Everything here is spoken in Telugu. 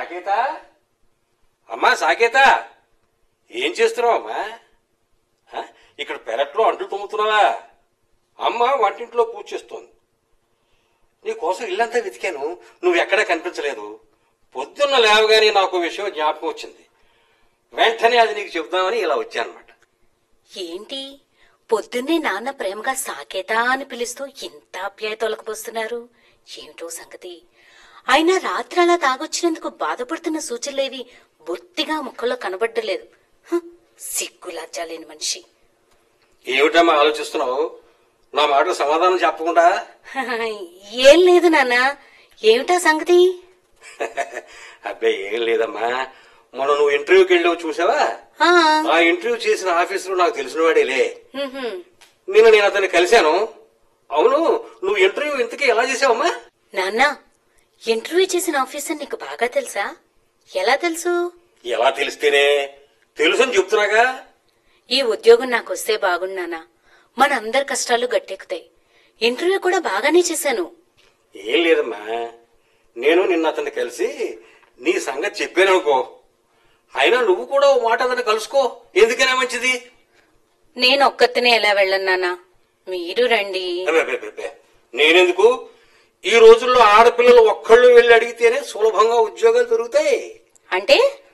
సాకేత అమ్మా సాకేత ఏం చేస్తున్నావు అమ్మా హ? ఇక్కడ పెరట్లో అంట్లు తోముతున్నావా అమ్మ వంటింట్లో పూజ చేస్తోంది నీ కోసం ఇల్లంతా వెతికాను నువ్వు ఎక్కడా కనిపించలేదు పొద్దున్న లేవగానే నాకు విషయం జ్ఞాపకం వచ్చింది వెంటనే అది నీకు చెబుదామని ఇలా వచ్చానమాట ఏంటి పొద్దున్నే నాన్న ప్రేమగా సాకేతా అని పిలుస్తూ ఇంత ఆప్యాయతలకు పోస్తున్నారు ఏమిటో సంగతి అయినా రాత్రి అలా తాగొచ్చినందుకు బాధపడుతున్న సూచనలేవి బొత్తిగా ముక్కల్లో కనబడ్డలేదు హ్, సిగ్గు లజ్జా లేని మనిషి ఏమిటమ్మా ఆలోచిస్తున్నావు నా మాటకు సమాధానం చెప్పకుండా ఏం లేదు నాన్న ఏమిటా సంగతి అబ్బాయి ఏం లేదమ్మా మొన్న నువ్వు ఇంటర్వ్యూకి వెళ్ళావు చూసావా ఆ, ఆ ఇంటర్వ్యూ చేసిన ఆఫీసులో నాకు తెలిసిన వాడేలే మ్హూ. నిన్న నేను అతన్ని కలిశాను అవును నువ్వు ఇంటర్వ్యూ ఇంతకీ ఎలా చేసావమ్మా నాన్న ఇంటర్వ్యూ చేసిన ఆఫీసర్ నీకు బాగా తెలుసా ఎలా తెలుసు ఎలా తెలిస్తేనే తెలుసని చెప్తున్నాగా ఈ ఉద్యోగం నాకు వస్తే బాగున్నానా మన అందరి కష్టాలు గట్టెక్కుతాయి ఇంటర్వ్యూ కూడా బాగానే చేశాను ఏం లేదమ్మా నేను నిన్న అతన్ని కలిసి నీ సంగతి చెప్పాను అనుకో అయినా నువ్వు కూడా ఓ మాట అతన్ని కలుసుకో ఎందుకనే మంచిది నేను ఒక్కతినే ఎలా వెళ్ళను నాన్న మీరు రండి అబ్బే, అబ్బే, అబ్బే, అబ్బే. నేనెందుకు ఈ రోజుల్లో ఆడపిల్లలు ఒక్కళ్ళు వెళ్ళి అడిగితేనే సులభంగా ఉద్యోగాలు దొరుకుతాయి అంటే